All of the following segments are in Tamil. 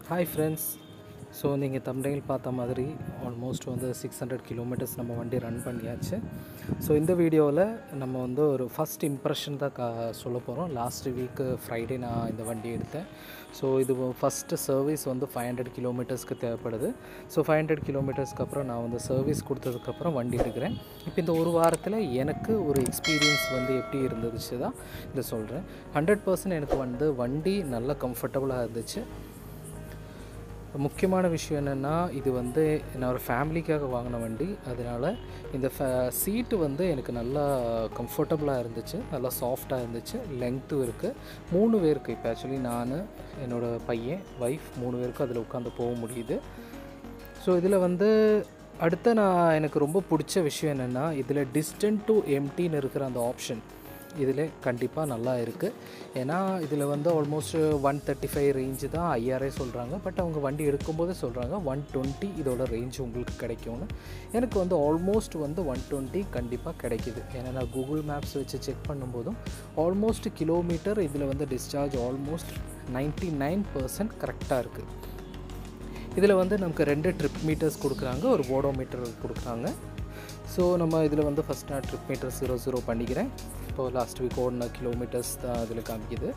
ஹாய் ஃப்ரெண்ட்ஸ் ஸோ நீங்கள் தம்ப்நெயில் பார்த்த மாதிரி ஆல்மோஸ்ட் வந்து சிக்ஸ் ஹண்ட்ரட் கிலோமீட்டர்ஸ் நம்ம வண்டி ரன் பண்ணியாச்சு ஸோ இந்த வீடியோவில் நம்ம வந்து ஒரு ஃபஸ்ட் இம்ப்ரெஷன் தான் கா சொல்ல போகிறோம் லாஸ்ட் வீக்கு ஃப்ரைடே நான் இந்த வண்டி எடுத்தேன் ஸோ இது ஃபஸ்ட்டு சர்வீஸ் வந்து ஃபைவ் ஹண்ட்ரட் கிலோமீட்டர்ஸ்க்கு தேவைப்படுது ஸோ ஃபைவ் ஹண்ட்ரட் கிலோமீட்டர்ஸ்க்கு அப்புறம் நான் வந்து சர்வீஸ் கொடுத்ததுக்கப்புறம் வண்டி எடுக்கிறேன் இப்போ இந்த ஒரு வாரத்தில் எனக்கு ஒரு எக்ஸ்பீரியன்ஸ் வந்து எப்படி இருந்துச்சு தான் இதை சொல்கிறேன் ஹண்ட்ரட் பர்சன்ட் எனக்கு வந்து வண்டி நல்லா கம்ஃபர்டபுளாக இருந்துச்சு முக்கியமான விஷயம் என்னென்னா இது வந்து நான் ஒரு ஃபேமிலிக்காக வாங்கின வண்டி அதனால் இந்த ஃபே சீட்டு வந்து எனக்கு நல்லா கம்ஃபர்டபுளாக இருந்துச்சு நல்லா சாஃப்டாக இருந்துச்சு லெங்க்த்தும் இருக்குது மூணு பேருக்கு இப்போ ஆக்சுவலி நான் என்னோடய பையன் ஒய்ஃப் மூணு பேருக்கும் அதில் உட்காந்து போக முடியுது ஸோ இதில் வந்து அடுத்த நான் எனக்கு ரொம்ப பிடிச்ச விஷயம் என்னென்னா இதில் டிஸ்டன்ட் டு எம்டின்னு இருக்கிற அந்த ஆப்ஷன் இதில் கண்டிப்பாக நல்லா இருக்குது ஏன்னா இதில் வந்து almost one thirty five range தான் ஐஆர்ஏ சொல்கிறாங்க பட் அவங்க வண்டி எடுக்கும்போதே சொல்கிறாங்க ஒன் டுவெண்ட்டி இதோட ரேஞ்ச் உங்களுக்கு கிடைக்கும்னு எனக்கு வந்து ஆல்மோஸ்ட் வந்து ஒன் டுவெண்ட்டி கண்டிப்பாக கிடைக்கிது ஏன்னா நான் கூகுள் மேப்ஸ் வச்சு செக் பண்ணும்போதும் ஆல்மோஸ்ட் கிலோமீட்டர் இதில் வந்து discharge almost ninety nine percent கரெக்டாக இருக்குது இதில் வந்து நமக்கு ரெண்டு ட்ரிப் மீட்டர்ஸ் கொடுக்குறாங்க ஒரு போடோ மீட்டர் கொடுக்குறாங்க ஸோ நம்ம இதில் வந்து ஃபஸ்ட் நான் ட்ரிப் மீட்டர் ஜீரோ ஜீரோ பண்ணிக்கிறேன் இப்போது லாஸ்ட் வீக் ஓடின கிலோமீட்டர்ஸ் தான் இதில் காமிக்குது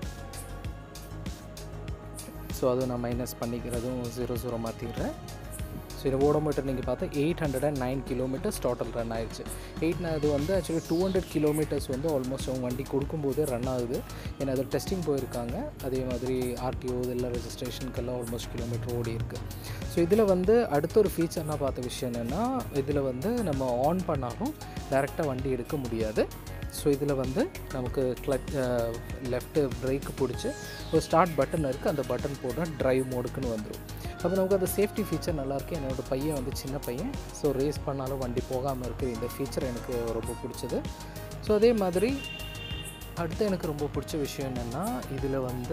ஸோ அதுவும் நான் மைனஸ் பண்ணிக்கிறதும் ஜீரோ ஜீரோ மாற்றிடுறேன் ஸோ இது ஓடோமீட்டர் நீங்கள் பார்த்தா eight hundred and nine kilometres total run ஆயிடுச்சு எயிட் அது வந்து ஆக்சுவலி டூ ஹண்ட்ரட் கிலோமீட்டர்ஸ் வந்து ஆல்மோஸ்ட் அவங்க வண்டி கொடுக்கும்போதே ரன் ஆகுது ஏன்னா அது டெஸ்டிங் போயிருக்காங்க அதே மாதிரி ஆர்டிஓ இதெல்லாம் ரெஜிஸ்ட்ரேஷனுக்கெல்லாம் ஆல்மோஸ்ட் கிலோமீட்டர் ஓடி இருக்குது ஸோ இதில் வந்து அடுத்த ஒரு ஃபீச்சர் நான் பார்த்த விஷயம் என்னென்னா இதில் வந்து நம்ம ஆன் பண்ணாலும் டேரெக்டாக வண்டி எடுக்க முடியாது ஸோ இதில் வந்து நமக்கு கிளச் லெஃப்ட்டு பிரேக்கு பிடிச்சி ஒரு ஸ்டார்ட் பட்டன் இருக்குது அந்த பட்டன் போட்டால் ட்ரைவ் மோடுக்குன்னு வந்துடும் அப்போ நமக்கு அந்த சேஃப்டி ஃபீச்சர் நல்லாயிருக்கு என்னோடய பையன் வந்து சின்ன பையன் ஸோ ரேஸ் பண்ணாலும் வண்டி போகாமல் இருக்குது இந்த ஃபீச்சர் எனக்கு ரொம்ப பிடிச்சது ஸோ அதே மாதிரி அடுத்து எனக்கு ரொம்ப பிடிச்ச விஷயம் என்னென்னா இதில் வந்து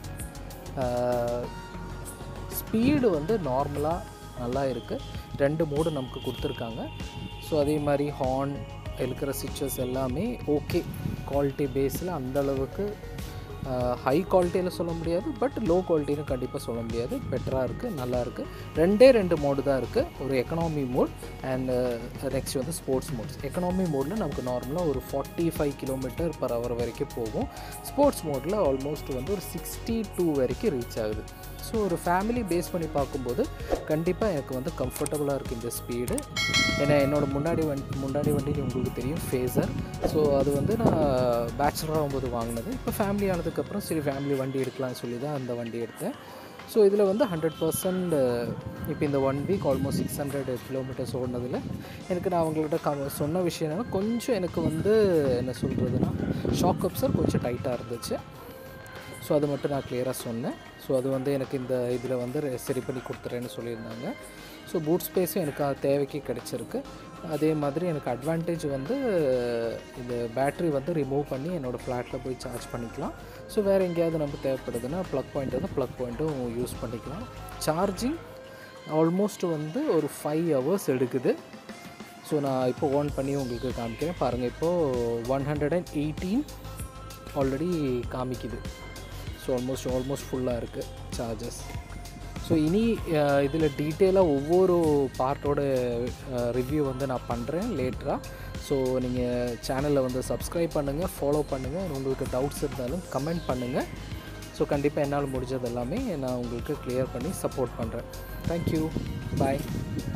ஸ்பீடு வந்து நார்மலாக நல்லா இருக்குது ரெண்டு மோடு நமக்கு கொடுத்துருக்காங்க ஸோ அதே மாதிரி ஹார்ன் இருக்கிற சுவிச்சஸ் எல்லாமே ஓகே குவாலிட்டி பேஸில் அந்தளவுக்கு ஹை குவாலிட்டியில் சொல்ல முடியாது பட் லோ குவாலிட்டின்னு கண்டிப்பாக சொல்ல முடியாது பெட்டராக இருக்குது நல்லா இருக்குது ரெண்டே ரெண்டு மோடு தான் இருக்குது ஒரு எக்கனாமி மோட் அண்ட் நெக்ஸ்ட் வந்து ஸ்போர்ட்ஸ் மோட்ஸ் எக்கனாமி மோடில் நமக்கு நார்மலாக ஒரு forty five kilometre per hour வரைக்கும் போகும் ஸ்போர்ட்ஸ் மோடில் ஆல்மோஸ்ட் வந்து ஒரு சிக்ஸ்டி டூ வரைக்கும் ரீச் ஆகுது ஸோ ஒரு ஃபேமிலி பேஸ் பண்ணி பார்க்கும்போது கண்டிப்பாக எனக்கு வந்து கம்ஃபர்டபுளாக இருக்குது இந்த ஸ்பீடு ஏன்னா என்னோடய முன்னாடி வண்டி முன்னாடி வண்டி உங்களுக்கு தெரியும் ஃபேஸர் ஸோ அது வந்து நான் பேச்சுலராக ஆகும்போது வாங்கினது இப்போ ஃபேமிலி ஆனதுக்கப்புறம் சரி ஃபேமிலி வண்டி எடுக்கலாம்னு சொல்லி தான் அந்த வண்டி எடுத்தேன் ஸோ இதில் வந்து ஹண்ட்ரட் பர்சன்ட் இப்போ இந்த one week almost six hundred kilometres ஓடினதில் எனக்கு நான் அவங்கள்ட்ட க சொன்ன விஷயம் என்னென்னா கொஞ்சம் எனக்கு வந்து என்ன சொல்கிறதுனா ஷாக் அப்சர் கொஞ்சம் டைட்டாக இருந்துச்சு ஸோ அது மட்டும் நான் கிளியராக சொன்னேன் ஸோ அது வந்து எனக்கு இந்த இதில் வந்து சரி பண்ணி கொடுத்துறேன்னு சொல்லியிருந்தாங்க ஸோ பூட் ஸ்பேஸும் எனக்கு தேவைக்கு கிடச்சிருக்கு அதே மாதிரி எனக்கு அட்வான்டேஜ் வந்து இந்த பேட்ரி வந்து ரிமூவ் பண்ணி என்னோடய ஃப்ளாட்டில் போய் சார்ஜ் பண்ணிக்கலாம் ஸோ வேறு எங்கேயாவது நம்ம தேவைப்படுதுன்னா ப்ளக் பாயிண்ட் வந்து ப்ளக் பாயிண்ட்டும் யூஸ் பண்ணிக்கலாம் சார்ஜிங் ஆல்மோஸ்ட் வந்து ஒரு ஃபைவ் ஹவர்ஸ் எடுக்குது ஸோ நான் இப்போ ஓன் பண்ணி உங்களுக்கு காமிக்கிறேன் பாருங்கள் இப்போது one hundred and eighteen already காமிக்குது ஸோ ஆல்மோஸ்ட் ஆல்மோஸ்ட் ஃபுல்லாக இருக்குது சார்ஜஸ் ஸோ இனி இதில் டீட்டெயிலாக ஒவ்வொரு பார்ட்டோட ரிவ்யூ வந்து நான் பண்ணுறேன் லேட்டராக ஸோ நீங்கள் சேனலில் வந்து சப்ஸ்கிரைப் பண்ணுங்கள் ஃபாலோ பண்ணுங்கள் உங்களுக்கு டவுட்ஸ் இருந்தாலும் கமெண்ட் பண்ணுங்கள் ஸோ கண்டிப்பாக என்னால் முடிஞ்சது எல்லாமே நான் உங்களுக்கு கிளியர் பண்ணி சப்போர்ட் பண்ணுறேன் தேங்க்யூ பாய்